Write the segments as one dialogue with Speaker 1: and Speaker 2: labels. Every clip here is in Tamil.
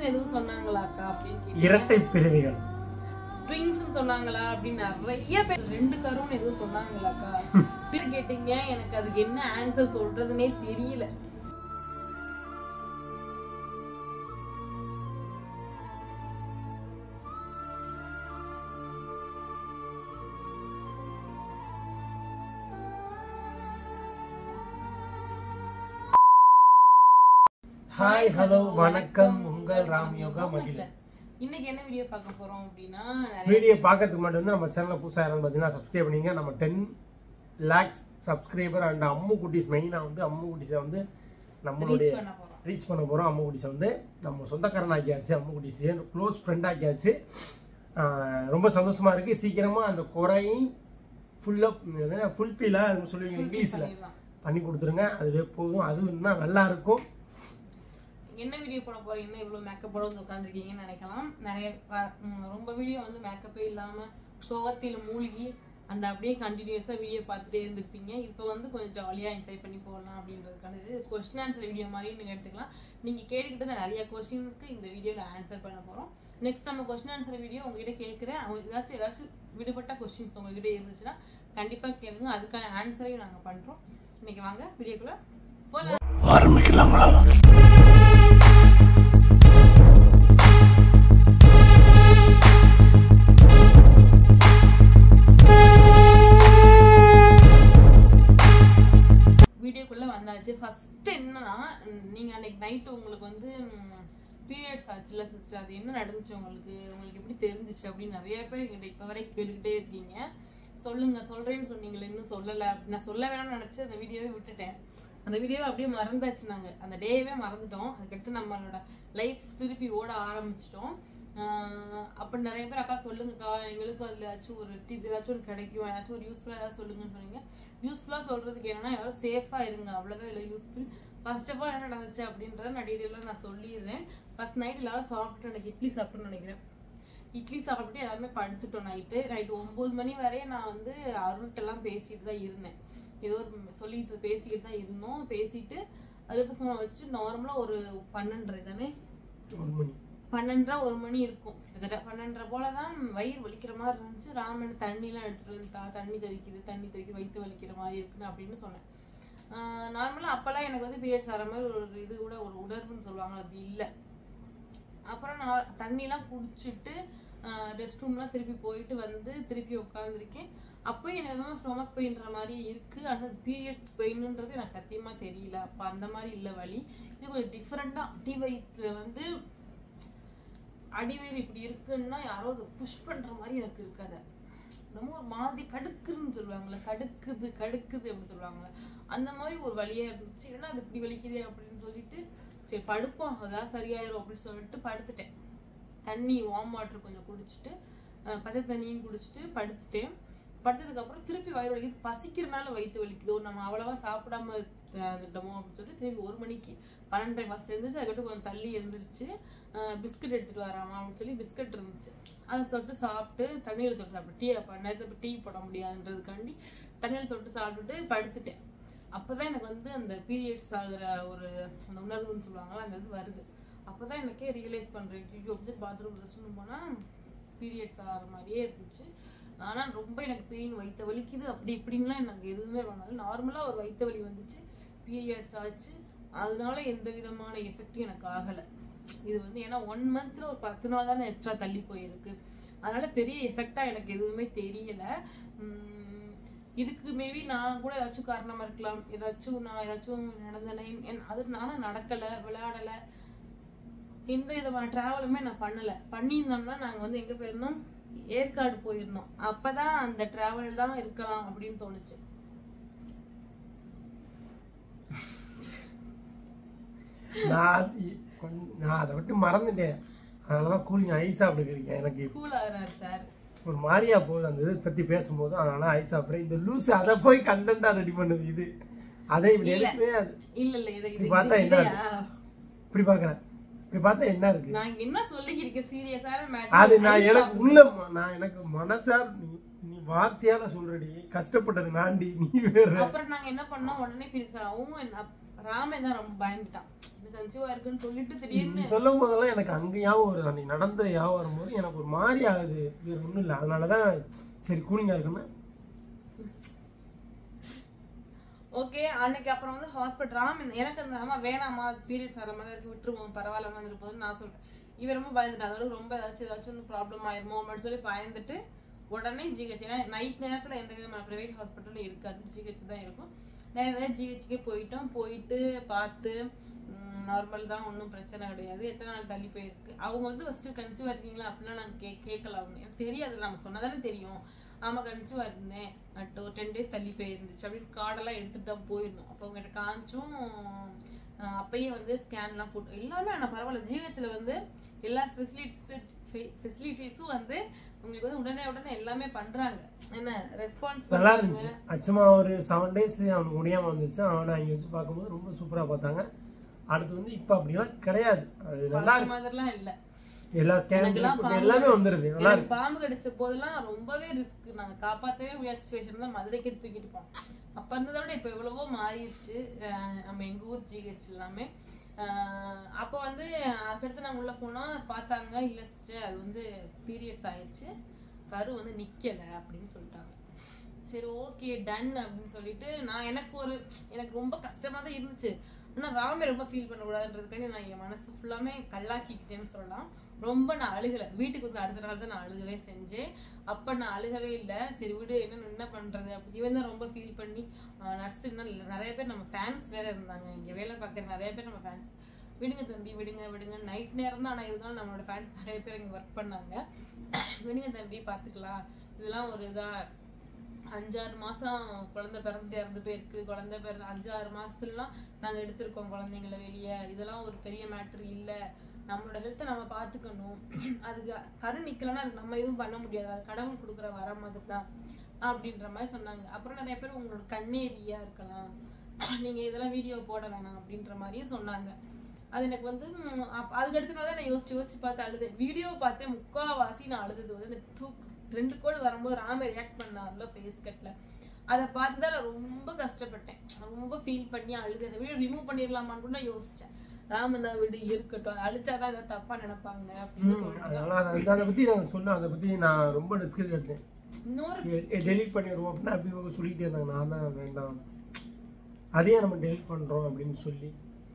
Speaker 1: எதுவும் சொன்னாங்களாக்கா அப்படின்னு கேட்டீங்க
Speaker 2: இரட்டை பிறவிகள்
Speaker 1: ட்விங்ஸ் சொன்னாங்களா அப்படின்னு நிறைய பேர் ரெண்டு கருன்னு எதுவும் சொன்னாங்களாக்கா பேர் கேட்டீங்க எனக்கு அதுக்கு என்ன ஆன்சர் சொல்றதுனே தெரியல
Speaker 2: ஹாய் ஹலோ வணக்கம் உங்கள் ராம் யோகா மகிழ
Speaker 1: இன்னைக்கு என்ன வீடியோ பார்க்க போறோம் அப்படின்னா நிறைய
Speaker 2: வீடியோ பார்க்கறதுக்கு முன்னாடி வந்து நம்ம சேனலை புதுசாக யாரும் பார்த்தீங்கன்னா சப்ஸ்கிரைப் பண்ணிங்க நம்ம டென் லேக்ஸ் சப்ஸ்கிரைபர் அண்ட் அம்மு குட்டீஸ் மெயினாக வந்து அம்மு குட்டீஸை வந்து நம்மளுடைய
Speaker 1: reach பண்ண போறோம்
Speaker 2: ரீச் பண்ண போகிறோம் அம்மு குட்டீஸை வந்து நம்ம சொந்தக்காரன் ஆக்கியாச்சு அம்மு குட்டீஸ் க்ளோஸ் ஃப்ரெண்ட் ஆக்கியாச்சு ஆஹ் ரொம்ப சந்தோஷமா இருக்கு சீக்கிரமா அந்த குறையும் ஃபுல்லாக ஃபுல்ஃபில்லாக சொல்லுவீங்க இங்கிலீஷில்
Speaker 1: பண்ணிடலாம்.
Speaker 2: பண்ணி கொடுத்துருங்க அதுவே போதும் அது இன்னும் நல்லா இருக்கும்
Speaker 1: என்ன வீடியோ போட போறீங்கன்னா இவ்வளவு மேக்கப் போட வந்து உட்காந்துருக்கீங்கன்னு நினைக்கலாம் நிறைய வ- ம், ரொம்ப வீடியோ வந்து மேக்கப்பே இல்லாம சோகத்தில மூழ்கி அந்த அப்படியே கண்டினியூஸா வீடியோ பார்த்துட்டே இருந்திருப்பீங்க இப்போ வந்து கொஞ்சம் ஜாலியா என்ஜாய் பண்ணி போடலாம் அப்படின்றதுக்கான இது கொஸ்டின் ஆன்சர் வீடியோ மாதிரி நீங்க எடுத்துக்கலாம் நீங்க கேட்டுக்கிட்ட நிறைய கொஸ்டின்ஸ்க்கு இந்த வீடியோல ஆன்சர் பண்ண போறோம் நெக்ஸ்ட் நம்ம கொஸ்டின் ஆன்சர் வீடியோ உங்ககிட்ட கேட்குறேன் அவங்க ஏதாச்சும் ஏதாச்சும் விடுபட்ட கொஸ்டின்ஸ் உங்ககிட்ட இருந்துச்சுன்னா கண்டிப்பா கேளுங்க அதுக்கான ஆன்சரையும் நாங்க பண்றோம் இன்னைக்கு வாங்க வீடியோக்குள்ள போலாம் வீடியோக்குள்ள வந்தாச்சு ஃபர்ஸ்ட் என்னன்னா ம், நீங்க அன்னைக்கு நைட் உங்களுக்கு வந்து பீரியட்ஸ் ஆச்சுல சிஸ்டர் அது என்ன நடந்துச்சு உங்களுக்கு உங்களுக்கு எப்படி தெரிஞ்சுச்சு அப்படின்னு நிறைய பேர் எங்கிட்ட இப்ப வரை கேட்டுக்கிட்டே இருக்கீங்க சொல்லுங்க சொல்றேன்னு சொன்னீங்களே இன்னும் சொல்லல அப்படி நான் சொல்ல வேணாம்னு நினைச்சு அந்த வீடியோவே விட்டுட்டேன் அந்த வீடியோவை அப்படியே மறந்தாச்சு நாங்க அந்த டேவே மறந்துட்டோம் அதுக்கடுத்து நம்மளோட லைஃப் திருப்பி ஓட ஆரம்பிச்சிட்டோம் ஆஹ் அப்ப நிறைய பேர் அக்கா சொல்லுங்கக்கா எங்களுக்கும் அதுல ஏதாச்சும் ஒரு டிப் ஏதாச்சும் ஒரு கிடைக்கும் ஏதாச்சும் ஒரு யூஸ்ஃபுல்லா ஏதாவது சொல்லுங்கன்னு சொன்னீங்க யூஸ்ஃபுல்லா சொல்றதுக்கு என்னன்னா எல்லாரும் சேஃபா இருங்க அவ்வளவுதான் இதுல யூஸ்ஃபுல் ஃபர்ஸ்ட் ஆஃப் ஆல் என்ன நடந்துச்சு அப்படின்றத நான் டீட்டெயிலாக நான் சொல்லிடுறேன் ஃபர்ஸ்ட் நைட் எல்லாரும் சாப்பிட்டு எனக்கு இட்லி சாப்பிட்டோம்னு நினைக்கிறேன் இட்லி சாப்பிட்டு எல்லாருமே படுத்துட்டோம் நைட்டு நைட்டு ஒன்பது மணி வரையும் நான் வந்து அருள்கிட்டலாம் பேசிட்டு தான் இருந்தேன் ஏதோ ஒரு சொல்லிட்டு பேசிக்கிட்டு தான் இருந்தோம் பேசிட்டு அதுக்கு ஃபோனை வச்சு நார்மலாக ஒரு பன்னெண்டரை தானே
Speaker 2: ஒரு மணி
Speaker 1: பன்னெண்டரை ஒரு மணி இருக்கும் கிட்டத்தட்ட பன்னெண்டரை போல தான் வயிறு வலிக்கிற மாதிரி இருந்துச்சு ராமன் தண்ணிலாம் எடுத்துட்டு வந்துட்டா தண்ணி தெவிக்குது தண்ணி தெவிக்குது வயிற்று வலிக்கிற மாதிரி இருக்குன்னு அப்படின்னு சொன்னேன் நார்மலாக அப்போல்லாம் எனக்கு வந்து பீரியட்ஸ் ஆகிற மாதிரி ஒரு இது கூட ஒரு உணர்வுன்னு சொல்லுவாங்க அது இல்லை அப்புறம் நான் தண்ணிலாம் குடிச்சிட்டு ரெஸ்ட் ரூம்லாம் திருப்பி போயிட்டு வந்து திருப்பி உட்காந்துருக்கேன் அப்போ எனக்கு எதுவும் ஸ்டொமக் பெயின்ற மாதிரி இருக்கு ஆனால் பீரியட்ஸ் பெயின்ன்றது எனக்கு சத்தியமா தெரியல அப்போ அந்த மாதிரி இல்லை வலி இது கொஞ்சம் டிஃப்ரெண்டாக அடி வயிற்றுல வந்து அடிவேறு இப்படி இருக்குன்னா யாரோ அதை புஷ் பண்ற மாதிரி எனக்கு இருக்காது நம்ம ஒரு மாதிரி கடுக்குன்னு சொல்லுவாங்கல்ல கடுக்குது கடுக்குது அப்படின்னு சொல்லுவாங்கல்ல அந்த மாதிரி ஒரு வழியா இருந்துச்சு ஏன்னா அது இப்படி வலிக்குதே அப்படின்னு சொல்லிட்டு சரி படுப்போம் அதான் சரியாயிரும் அப்படின்னு சொல்லிட்டு படுத்துட்டேன் தண்ணி வார்ம் வாட்டர் கொஞ்சம் குடிச்சிட்டு அஹ், பச்சை தண்ணியும் குடிச்சிட்டு படுத்துட்டேன் படுத்ததுக்கு அப்புறம் திருப்பி வயிறு வலிக்குது பசிக்கிறனால வயிற்று வலிக்குதோ நம்ம அவ்வளவா சாப்பிடாம இருந்துட்டோமோ அப்படின்னு சொல்லிட்டு திரும்பி ஒரு மணிக்கு பன்னெண்டரை பஸ் இருந்துச்சு அதுக்கடுத்து கொஞ்சம் தள்ளி எழுந்திரிச்சு பிஸ்கட் எடுத்துட்டு வராமா அப்படின்னு சொல்லி பிஸ்கட் இருந்துச்சு அதை தொட்டு சாப்பிட்டு தண்ணியில் தொட்டு சாப்பிட்டு டீ அப்போ நேரத்தில் டீ போட முடியாதுன்றதுக்காண்டி தண்ணியில் தொட்டு சாப்பிட்டுட்டு படுத்துட்டேன் அப்பதான் எனக்கு வந்து அந்த பீரியட்ஸ் ஆகுற ஒரு அந்த உணர்வுன்னு சொல்லுவாங்கல்ல அந்த இது வருது அப்பதான் எனக்கே ரியலைஸ் பண்றேன் ஐயோ வந்து பாத்ரூம் ரெஸ்ட் ரூம் போனா பீரியட்ஸ் ஆகிற மாதிரியே இருந்துச்சு ஆனா ரொம்ப எனக்கு பெயின் வயிற்று வலிக்குது அப்படி இப்படின்லாம் எனக்கு எதுவுமே பண்ணாது நார்மலா ஒரு வயிற்று வலி வந்துச்சு பீரியட்ஸ் ஆச்சு அதனால எந்த விதமான எஃபெக்டும் எனக்கு ஆகல இது வந்து ஏன்னா ஒன் மந்த்ல ஒரு பத்து நாள் தானே எக்ஸ்ட்ரா தள்ளி போயிருக்கு அதனால பெரிய எஃபெக்டா எனக்கு எதுவுமே தெரியல உம் இதுக்கு மேபி நான் கூட ஏதாச்சும் காரணமா இருக்கலாம் ஏதாச்சும் நான் ஏதாச்சும் நடந்தனே என்- அது நானும் நடக்கல விளையாடல எந்த விதமான டிராவலுமே நான் பண்ணல பண்ணியிருந்தோம்னா நாங்க வந்து எங்க போயிருந்தோம் ஏற்காடு போயிருந்தோம் அப்பதான் அந்த டிராவல் தான் இருக்கலாம் அப்படின்னு தோணுச்சு
Speaker 2: நான் இ- கொஞ்ச- நான் அதை விட்டு மறந்துட்டேன் அதனாலதான் கூலிங் ஐஸ் சாப்பிட்டுக்கிறீங்க எனக்கு
Speaker 1: கூல் ஆகுறாரு சார்
Speaker 2: ஒரு மாதிரியா போகுது அந்த இதை பத்தி பேசும்போது அதனால ஐஸ் சாப்பிட்றேன் இந்த லூஸ் அதை போய் கண்டென்ட்டா ரெடி பண்ணுது இது அதை இப்படி
Speaker 1: இல்ல.
Speaker 2: எடுக்கவே அது
Speaker 1: இல்ல இல்ல இது
Speaker 2: இப்படி
Speaker 1: இது
Speaker 2: பார்த்தா
Speaker 1: இது
Speaker 2: என்ன
Speaker 1: இல்லையா?
Speaker 2: இப்படி பாக்குறேன் இப்படி பார்த்தா என்ன இருக்கு
Speaker 1: நான் இங்க என்ன சொல்லிக்கிறேன் சீரியஸான
Speaker 2: அது
Speaker 1: மேட்டர்
Speaker 2: நான் எனக்கு உள்ள ம- நான் எனக்கு மனசார் நீ நீ வார்த்தையால சொல்றடி கஷ்டப்பட்டது நான்டி நீ வேற
Speaker 1: அப்புறம் நாங்க என்ன பண்ணோம் உடனே பீரியட்ஸ் ஆகும் ராமன் தான் ரொம்ப பயந்துட்டான் இது கன்சீவா இருக்குன்னு சொல்லிட்டு திடீர்னு
Speaker 2: நீ சொல்லும் போதெல்லாம் எனக்கு அங்க ஞாபகம் வருது அன்னைக்கு நடந்த ஞாபகம் வரும்போது எனக்கு ஒரு மாதிரி ஆகுது வேற ஒண்ணும் இல்லை அதனாலதான் சரி கூலிங்கா இருக்குன்னு
Speaker 1: ஓகே அன்னைக்கு அப்புறம் வந்து ஹாஸ்பிட்டல் ராம் எனக்கு அந்த அம்மா வேணாமா பீரியட்ஸ் வர மாதிரி இருக்கு விட்டுருவோம் பரவாயில்ல வந்துட்டு போகுதுன்னு நான் சொல்றேன் இவன் ரொம்ப பயந்துட்டான் அதோட ரொம்ப ஏதாச்சும் ஏதாச்சும் ப்ராப்ளம் ஆயிருமோ அப்படின்னு சொல்லி பயந்துட்டு உடனே ஜிஹெச் ஏன்னா நைட் நேரத்துல எந்த விதமான ப்ரைவேட் ஹாஸ்பிட்டலும் இருக்காது ஜிஹெச் தான் இருக்கும் நேரவே ஜிஹெச்க்கே போயிட்டோம் போயிட்டு பார்த்து நார்மல் தான் ஒன்றும் பிரச்சனை கிடையாது எத்தனை நாள் தள்ளி போயிருக்கு அவங்க வந்து ஃபர்ஸ்ட் கன்சீவ் இருக்கீங்களா அப்படிலாம் நாங்கள் கே கேட்கல அவங்க எனக்கு தெரியாது நம்ம சொன்னதானே தெரியும் ஆமா கன்சீவ் இருந்தேன் பட் ஒரு டென் டேஸ் தள்ளி போயிருந்துச்சு அப்படின்னு கார்டெல்லாம் எடுத்துட்டு தான் போயிருந்தோம் அப்போ அவங்க கிட்ட காமிச்சும் ஆஹ் அப்பயே வந்து ஸ்கேன்லாம் போட்டு எல்லாமே ஆனால் பரவாயில்ல ஜிஹெச்ல வந்து எல்லா ஃபெசிலிட்டிஸ் ஃபெசிலிட்டிஸும் வந்து உங்களுக்கு வந்து உடனே உடனே எல்லாமே பண்றாங்க என்ன ரெஸ்பான்ஸ்
Speaker 2: நல்லா இருந்துச்சு அச்சமா ஒரு செவன் டேஸ் அவனுக்கு முடியாம வந்துச்சு அவனை அங்க வச்சு பார்க்கும்போது ரொம்ப சூப்பரா பார்த்தாங்க அடுத்து வந்து இப்ப அப்படிலாம் கிடையாது அது நல்லா இருக்கு
Speaker 1: மாதிரிலாம் இல்ல
Speaker 2: எல்லா ஸ்கேன்
Speaker 1: எனக்கெல்லாம் பாம்பு
Speaker 2: எல்லாமே வந்துருது நல்லா
Speaker 1: எனக்கு
Speaker 2: இருக்கு
Speaker 1: பாம்பு கடிச்ச போதெல்லாம் ரொம்பவே ரிஸ்க் நாங்க காப்பாத்தவே முடியாத சுச்சுவேஷன் தான் மதுரைக்கு தூக்கிட்டு போம் அப்ப இருந்ததை விட இப்ப எவ்வளவோ மாறிடுச்சு அஹ் நம்ம எங்க ஊர் ஜிஹெச் எல்லாமே அஹ் அப்ப வந்து அதுக்கடுத்து நாங்க உள்ள போனா பார்த்தாங்க இல்ல சிஸ்டர் அது வந்து பீரியட்ஸ் ஆயிடுச்சு கரு வந்து நிக்கல அப்படின்னு சொல்லிட்டாங்க சரி ஓகே டன் அப்படின்னு சொல்லிட்டு நான் எனக்கு ஒரு எனக்கு ரொம்ப கஷ்டமா தான் இருந்துச்சு ஆனா ராமே ரொம்ப ஃபீல் பண்ணக்கூடாதுன்றதுக்காண்டி நான் என் மனசு ஃபுல்லாமே கல்லாக்கிக்கிட்டேன்னு சொல்லலாம் ரொம்ப நான் அழுகல வீட்டுக்கு வந்து அடுத்த நாள் தான் நான் அழுகவே செஞ்சேன் அப்ப நான் அழுகவே இல்லை சரி விடு என்ன என்ன பண்றது அப்படி இவன் தான் ரொம்ப ஃபீல் பண்ணி நர்ஸ் நிறைய பேர் நம்ம ஃபேன்ஸ் வேற இருந்தாங்க இங்க வேலை பார்க்குற நிறைய பேர் நம்ம ஃபேன்ஸ் விடுங்க தம்பி விடுங்க விடுங்க நைட் நேரம் தான் ஆனால் இருந்தாலும் நம்மளோட ஃபேன்ஸ் நிறைய பேர் இங்கே ஒர்க் பண்ணாங்க விடுங்க தம்பி பார்த்துக்கலாம் இதெல்லாம் ஒரு இதா அஞ்சாறு மாசம் குழந்தை பிறந்து இறந்து போயிருக்கு குழந்தை பிறந்து அஞ்சாறு மாசத்துலலாம் நாங்க எடுத்திருக்கோம் குழந்தைங்கள வெளியே இதெல்லாம் ஒரு பெரிய மேட்ரு இல்ல நம்மளோட ஹெல்த்தை நம்ம பார்த்துக்கணும் அதுக்கு கரு நிக்கலைன்னா அதுக்கு நம்ம எதுவும் பண்ண முடியாது அது கடவுள் கொடுக்குற வர மாதிரி தான் அப்படின்ற மாதிரி சொன்னாங்க அப்புறம் நிறைய பேர் உங்களோட கண்ணேரியா இருக்கலாம் நீங்க இதெல்லாம் வீடியோ போட வேணாம் அப்படின்ற மாதிரியும் சொன்னாங்க அது எனக்கு வந்து ம், அப்ப- அதுக்கு அடுத்த நாள் தான் நான் யோசிச்சு யோசிச்சு பார்த்து அழுதேன் வீடியோ பார்த்தேன் முக்காவாசி நான் அழுதது வந்து இந்த டூ ரெண்டு கோடு வரும்போது ராம ரியாக்ட் பண்ணார்ல ஃபேஸ் கட்ல அதை பார்த்து தான் நான் ரொம்ப கஷ்டப்பட்டேன் ரொம்ப ஃபீல் பண்ணி அழுது அந்த வீடியோ ரிமூவ் பண்ணிடலாமான்னு கூட நான் யோசிச்சேன் ராமன் தான் விடு இருக்கட்டும் அதை அழிச்சாதான் ஏதாவது தப்பா நினைப்பாங்க அப்படின்னு
Speaker 2: ம்,
Speaker 1: சொல்லிட்டு
Speaker 2: அதனால அதை அதை பத்தி நான் சொன்னேன் அதை பத்தி நான் ரொம்ப டிஸ்கஸ் எடுத்தேன்
Speaker 1: இன்னொரு
Speaker 2: டெலீட் பண்ணிடுவோம் அப்படின்னா அப்படி இவங்க சொல்லிட்டே இருந்தாங்க நான் தான் வேண்டாம் அதையே நம்ம டெலீட் பண்றோம் அப்படின்னு சொல்லி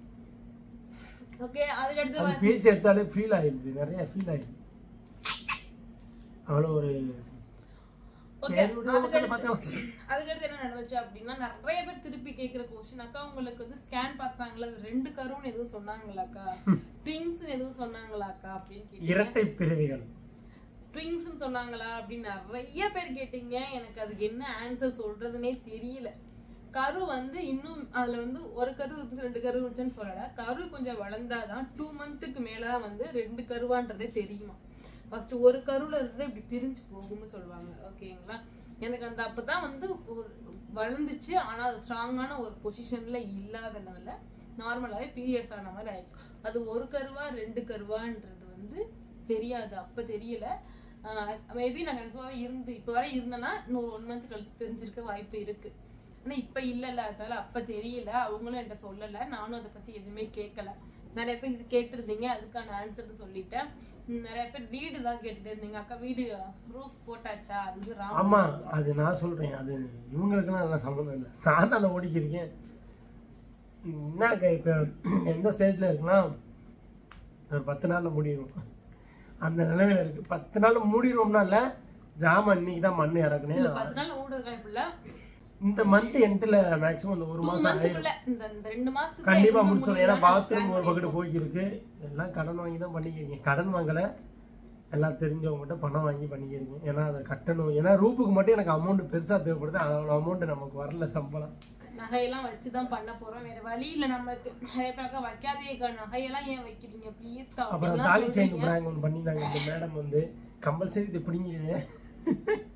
Speaker 1: ஓகே அதுக்கு அடுத்து
Speaker 2: அது பேச்சு எடுத்தாலே ஃபீல் ஆயிடுது நிறைய ஃபீல் ஆயிடுது அவ்வளோ ஒரு
Speaker 1: ஓகே
Speaker 2: சரி, விடு,
Speaker 1: அதுக்கு
Speaker 2: உட்காந்து பார்க்கலாம்.
Speaker 1: அதுக்கடுத்து என்ன நடந்துச்சு அப்படின்னா நிறைய பேர் திருப்பி கேக்குற கொஸ்டின் அக்கா உங்களுக்கு வந்து ஸ்கேன் பார்த்தாங்களா அது ரெண்டு கருன்னு எதுவும் சொன்னாங்களாக்கா ட்விங்ஸ் எதுவும் சொன்னாங்களாக்கா அப்படின்னு கேட்டீங்க
Speaker 2: இரட்டை பிறவிகள்
Speaker 1: ட்விங்ஸ்னு சொன்னாங்களா அப்படின்னு நிறைய பேர் கேட்டீங்க எனக்கு அதுக்கு என்ன ஆன்சர் சொல்றதுனே தெரியல கரு வந்து இன்னும் அதுல வந்து ஒரு கரு இருந்து ரெண்டு கரு இருந்துச்சுன்னு சொல்லல கரு கொஞ்சம் வளர்ந்தாதான் டூ மந்த்துக்கு மேல வந்து ரெண்டு கருவான்றதே தெரியுமா ஃபர்ஸ்ட் ஒரு கருவுல இருந்து இப்படி பிரிஞ்சு போகும்னு சொல்லுவாங்க ஓகேங்களா எனக்கு அந்த அப்பதான் வந்து ஒரு வளர்ந்துச்சு ஆனா அது ஸ்ட்ராங்கான ஒரு பொசிஷன்ல இல்லாதனால நார்மலாவே பீரியட்ஸ் ஆன மாதிரி ஆயிடுச்சு அது ஒரு கருவா ரெண்டு கருவான்றது வந்து தெரியாது அப்ப தெரியல மேபி நான் கன்ஃபார்மாவே இருந்து இப்ப வரை இருந்தேன்னா இன்னும் ஒன் மந்த் கழிச்சு தெரிஞ்சிருக்க வாய்ப்பு இருக்கு ஆனா இப்ப இல்லல்ல அதனால அப்ப தெரியல அவங்களும் என்கிட்ட சொல்லல நானும் அதை பத்தி எதுவுமே கேட்கல நிறைய பேர் இது கேட்டிருந்தீங்க அதுக்கான ஆன்சர் சொல்லிட்டேன் உம் நிறைய பேர் வீடு தான் கேட்டுட்டு இருந்தீங்க அக்கா வீடு ரூஃப் போட்டாச்சா அது வந்து ராம்
Speaker 2: ஆமா அது நான் சொல்றேன் அது இவங்களுக்குலாம் அதெல்லாம் சம்மந்தம் இல்லை நான் தான் ஓடிக்கிருக்கேன் என்னக்கா இப்போ எந்த ஸ்டேஜ்ல இருக்குன்னா ஒரு பத்து நாள்ல மூடிடும் அந்த நிலைமையில இருக்கு பத்து நாள்ல மூடிடுவோம்னா இல்ல ஜாமான் இன்னைக்கு தான் மண்ணு
Speaker 1: இந்த
Speaker 2: இறக்குனேன்
Speaker 1: பத்து நாள் ஓடுறதுக்கா இப்படில
Speaker 2: இந்த மந்த் எண்ட்ல மேக்ஸிமம் இந்த ஒரு
Speaker 1: டூ
Speaker 2: மாசம் ஆயிடும்
Speaker 1: மந்த்துக்குள்ள இந்த இந்த ரெண்டு மாசத்துக்கு
Speaker 2: கண்டிப்பா முடிச்சிடும் ஏன்னா பாத்ரூம் ஒரு பக்கெட் போய்க்கிருக்கு எல்லாம் கடன் வாங்கி தான் பண்ணிக்கிறீங்க கடன் வாங்கல எல்லாம் தெரிஞ்சவங்ககிட்ட பணம் வாங்கி பண்ணிக்கிறீங்க ஏன்னா அதை கட்டணும் ஏன்னா ரூப்புக்கு மட்டும் எனக்கு அமௌண்ட் பெருசா தேவைப்படுது அவ்வளோ அமௌண்ட் நமக்கு வரல சம்பளம்
Speaker 1: நகையெல்லாம் வச்சுதான் பண்ண போறோம் வேற வழி இல்ல நமக்கு நிறைய பேருக்கா வைக்காதே நகையெல்லாம் ஏன் வைக்கிறீங்க ப்ளீஸ்
Speaker 2: அப்புறம் தாலி செயின் பிராங்க் ஒன்று பண்ணியிருந்தாங்க இந்த மேடம் வந்து கம்பல்சரி இது பிடிங்கிடுங்க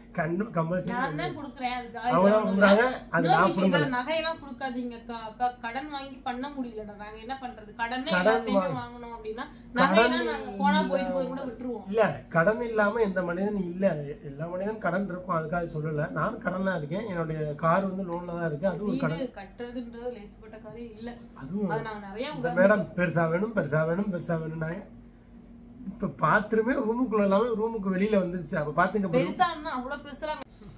Speaker 2: கண்ணு கம்பல்சரி
Speaker 1: நான் தான் கொடுக்குறேன் அதுக்கு
Speaker 2: அவங்க தான் கொடுக்குறாங்க அது
Speaker 1: இன்னொரு
Speaker 2: நான்
Speaker 1: விஷயம்
Speaker 2: கொடுக்கல
Speaker 1: என்னன்னா, நகையெல்லாம் கொடுக்காதீங்க அக்கா. அக்கா, கடன் வாங்கி பண்ண முடியலடா நாங்க என்ன பண்றது கடனே
Speaker 2: கடன்
Speaker 1: எல்லாத்தையுமே
Speaker 2: வாங்க-
Speaker 1: வாங்கணும் அப்படின்னா நகையெல்லாம் நாங்க போனா போயிட்டு போய் கூட விட்டுருவோம்
Speaker 2: இல்ல கடன் இல்லாம எந்த மனிதன் இல்ல எல்லா மனிதனும் கடன் இருக்கும் அதுக்காக சொல்லல நானும் கடன்ல இருக்கேன் என்னுடைய கார் வந்து லோன்ல தான் இருக்கு அதுவும் ஒரு கடன்
Speaker 1: வீடு கட்டுறதுன்றது லேசுப்பட்ட காரியம் இல்ல
Speaker 2: அதுவும்
Speaker 1: அது நாங்க நிறைய
Speaker 2: இந்த
Speaker 1: உட்கார்ந்து-
Speaker 2: மேடம் பெருசா வேணும் பெருசா வேணும் பெருசா வேணும்னாங்க இப்ப பாத்ரூமே ரூமுக்குள்ள இல்லாம ரூமுக்கு வெளியில வந்துருச்சு அப்ப பாத்துங்க bro.
Speaker 1: பெருசா இருந்தா அவ்வளவு பெருசா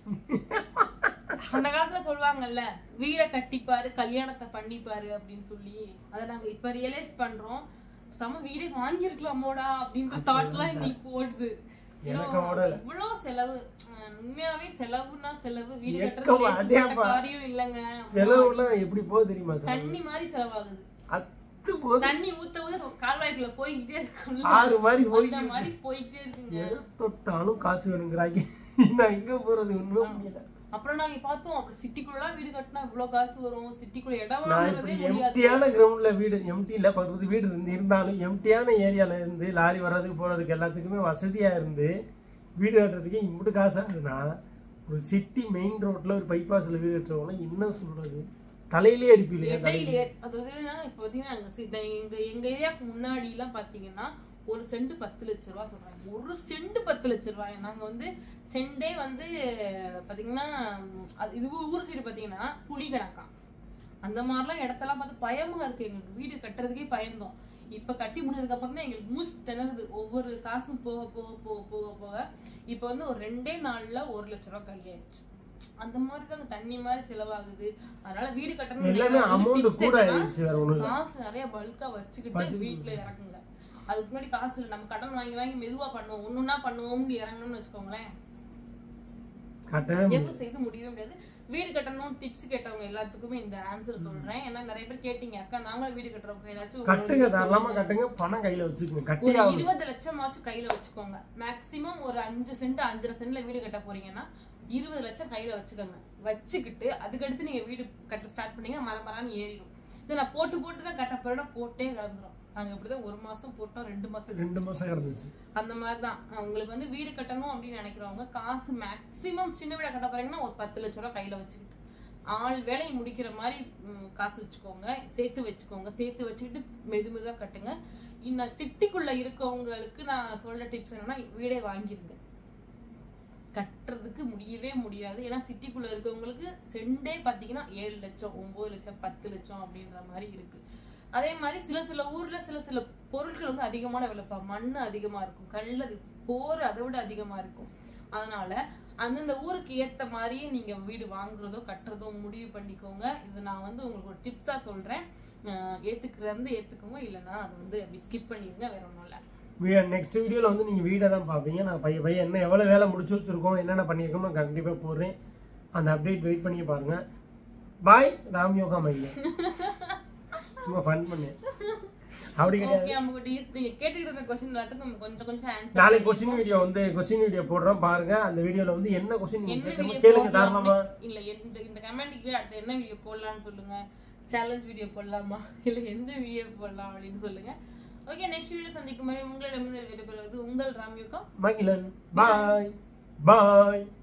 Speaker 1: அந்த காலத்துல சொல்லுவாங்கல்ல வீட கட்டிப்பாரு கல்யாணத்தை பண்ணிப்பாரு அப்படின்னு சொல்லி அதை நாங்க இப்ப ரியலைஸ் பண்றோம் சம வீடே வாங்கியிருக்கலாமோடா அப்படின்ற தாட்லாம் எங்களுக்கு ஓடுது
Speaker 2: எனக்கு ஓடல.
Speaker 1: இவ்வளவு செலவு அஹ் உண்மையாவே செலவுனா செலவு வீடு
Speaker 2: எக்கமா,
Speaker 1: கட்டுறது லேசுப்பட்ட
Speaker 2: அதேப்பா.
Speaker 1: காரியம் இல்லைங்க
Speaker 2: செலவுலாம் எப்படி போகுது தெரியுமா சார்
Speaker 1: தண்ணி மாதிரி செலவாகுது
Speaker 2: அத்து போகுது
Speaker 1: தண்ணி ஊத்த ஊத்த கால்வாய்க்குள்ள போய்கிட்டே இருக்கும்ல
Speaker 2: ஆறு மாதிரி
Speaker 1: அந்த
Speaker 2: போயிட்டு
Speaker 1: மாதிரி போயிட்டே இருக்குங்க
Speaker 2: எதை தொட்டாலும் காசு வேணுங்கிறாங்க நான் எங்க போறது ஒண்ணுமே முடியல
Speaker 1: அப்புறம் நாங்க பார்த்தோம் அப்படி சிட்டிக்குள்ள வீடு கட்டினா இவ்வளவு காசு வரும் சிட்டிக்குள்ள இடம்
Speaker 2: நான்
Speaker 1: வாங்குறதே
Speaker 2: இப்படி
Speaker 1: முடியாது
Speaker 2: எம்டியான கிரவுண்ட்ல வீடு எம்டில பக்கத்து வீடு இருந்து இருந்தாலும் எம்டியான ஏரியால இருந்து லாரி வர்றதுக்கு போறதுக்கு எல்லாத்துக்குமே வசதியா இருந்து வீடு கட்டுறதுக்கு இம்புட்டு காசு ஆகுதுன்னா ஒரு சிட்டி மெயின் ரோட்ல ஒரு பைபாஸ்ல வீடு கட்டுறவங்க என்ன சொல்றது தலையிலே அடிப்பீங்க
Speaker 1: இடையில அதாவது என்னன்னா, இப்ப பாத்தீங்கன்னா அங்க சி- இந்த எங்க எங்க ஏரியாவுக்கு முன்னாடி எல்லாம் பாத்தீங்கன்னா ஒரு சென்ட் பத்து லட்ச ரூபா சொல்றாங்க ஒரு சென்ட் பத்து லட்ச ரூபாய் நாங்க வந்து சென்டே வந்து பாத்தீங்கன்னா அது இது ஊர் சைடு பாத்தீங்கன்னா புலி கணக்கா அந்த மாதிரிலாம் இடத்தெல்லாம் பார்த்து பயமா இருக்கு எங்களுக்கு வீடு கட்டுறதுக்கே பயந்தோம் இப்ப கட்டி முடிஞ்சதுக்கு அப்புறம் தான் எங்களுக்கு மூச்சு திணறுது ஒவ்வொரு காசும் போக போக போக போக போக இப்ப வந்து ஒரு ரெண்டே நாள்ல ஒரு லட்ச ரூபாய் காலி ஆயிடுச்சு அந்த மாதிரி தாங்க தண்ணி மாதிரி செலவாகுது அதனால வீடு கட்டணும்
Speaker 2: எல்லாமே அமௌண்ட் கூட ஆயிடுச்சு வேற ஒண்ணும் இல்ல
Speaker 1: காசு நிறைய பல்கா வச்சுக்கிட்டு வீட்டுல இறக்குங்க அதுக்கு முன்னாடி காசு இல்லை நம்ம கடன் வாங்கி வாங்கி மெதுவா பண்ணுவோம் ஒண்ணுன்னா பண்ணுவோம்னு இறங்கணும்னு வச்சுக்கோங்களேன்
Speaker 2: கட்டவே முடியாது.
Speaker 1: எவ்வளவு செய்து முடியவே முடியாது வீடு கட்டணும் டிப்ஸ் கேட்டவங்க எல்லாத்துக்குமே இந்த ஆன்சர் சொல்றேன் ஏன்னா நிறைய பேர் கேட்டீங்க அக்கா நாங்களும் வீடு கட்டுறவங்க ஏதாச்சும்
Speaker 2: கட்டுங்க
Speaker 1: உங்களுக்கு
Speaker 2: தாராளமா
Speaker 1: சொல்லுங்க.
Speaker 2: கட்டுங்க பணம் கையில வச்சுக்கோங்க கட்டி
Speaker 1: ஒரு
Speaker 2: ஆகணும்
Speaker 1: இருபது லட்சமாச்சும் கையில வச்சுக்கோங்க மேக்சிமம் ஒரு அஞ்சு சென்ட் அஞ்சரை சென்ட்ல வீடு கட்ட போறீங்கன்னா இருபது லட்சம் கையில வச்சுக்கோங்க வச்சுக்கிட்டு அதுக்கடுத்து நீங்க வீடு கட்ட ஸ்டார்ட் பண்ணீங்கன்னா மர மரான்னு ஏறிடும் இதை நான் போட்டு போட்டு தான் கட்ட போறேன் போட்டே கலந்துரும் நாங்க இப்படிதான் ஒரு மாசம் போட்டோம் ரெண்டு மாசம்
Speaker 2: ரெண்டு மாசம் கிடந்துச்சு
Speaker 1: அந்த மாதிரி தான் உங்களுக்கு வந்து வீடு கட்டணும் அப்படின்னு நினைக்கிறவங்க காசு மேக்சிமம் சின்ன வீடை கட்ட போறீங்கன்னா ஒரு பத்து லட்ச ரூபா கையில வச்சுக்கிட்டு ஆள் வேலையை முடிக்கிற மாதிரி ம், காசு வச்சுக்கோங்க சேர்த்து வச்சுக்கோங்க சேர்த்து வச்சுக்கிட்டு மெது மெதுவா கட்டுங்க இன்னும் சிட்டிக்குள்ள இருக்கவங்களுக்கு நான் சொல்ற டிப்ஸ் என்னன்னா வீடே வாங்கிருங்க கட்டுறதுக்கு முடியவே முடியாது ஏன்னா சிட்டிக்குள்ள இருக்கவங்களுக்கு செண்டே பாத்தீங்கன்னா ஏழு லட்சம் ஒன்பது லட்சம் பத்து லட்சம் அப்படின்ற மாதிரி இருக்கு அதே மாதிரி சில சில ஊர்ல சில சில பொருட்கள் வந்து அதிகமான விலைப்பா மண் அதிகமா இருக்கும் கல் அது போர் அதை விட அதிகமா இருக்கும் அதனால அந்தந்த ஊருக்கு ஏத்த மாதிரியே நீங்க வீடு வாங்குறதோ கட்டுறதோ முடிவு பண்ணிக்கோங்க இது நான் வந்து உங்களுக்கு ஒரு டிப்ஸா சொல்றேன் அஹ் ஏத்துக்கிறது வந்து ஏத்துக்கோங்க இல்லைன்னா அது வந்து அப்படி ஸ்கிப் பண்ணிருங்க வேற ஒன்றும் இல்லை
Speaker 2: நெக்ஸ்ட் வீடியோல வந்து நீங்க வீடை தான் பார்ப்பீங்க நான் பையன் பையன் என்ன எவ்வளவு வேலை முடிச்சு வச்சிருக்கோம் என்னென்ன பண்ணியிருக்கோம் நான் கண்டிப்பா போடுறேன் அந்த அப்டேட் வெயிட் பண்ணி பாருங்க பாய் ராம் யோகா மையா சும்மா ஃபன் பண்ணேன் அப்படி கிடையாது
Speaker 1: ஓகே நம்ம நீங்க கேட்டுக்கிட்டு இருந்த கொஸ்டின் எல்லாத்துக்கும் கொஞ்சம் கொஞ்சம் ஆன்சர்
Speaker 2: நாளைக்கு கொஸ்டின் வீடியோ வந்து கொஸ்டின் வீடியோ போடுறோம் பாருங்க அந்த வீடியோல வந்து என்ன கொஸ்டின் நீங்க
Speaker 1: என்ன
Speaker 2: கேட்கணுமோ
Speaker 1: வீடியோ
Speaker 2: கேளுங்க தாராளமா
Speaker 1: போடலாம் இல்ல இந்த இந்த கமெண்ட் கீழே அடுத்து என்ன வீடியோ போடலாம்னு சொல்லுங்க சேலஞ்ச் வீடியோ போடலாமா இல்ல எந்த வீடியோ போடலாம் அப்படின்னு சொல்லுங்க ஓகே நெக்ஸ்ட் வீடியோ சந்திக்கும் வரை உங்களிடமிருந்து விடைபெறுவது உங்கள் ராம்யோகா
Speaker 2: மகிழன் பாய் பாய்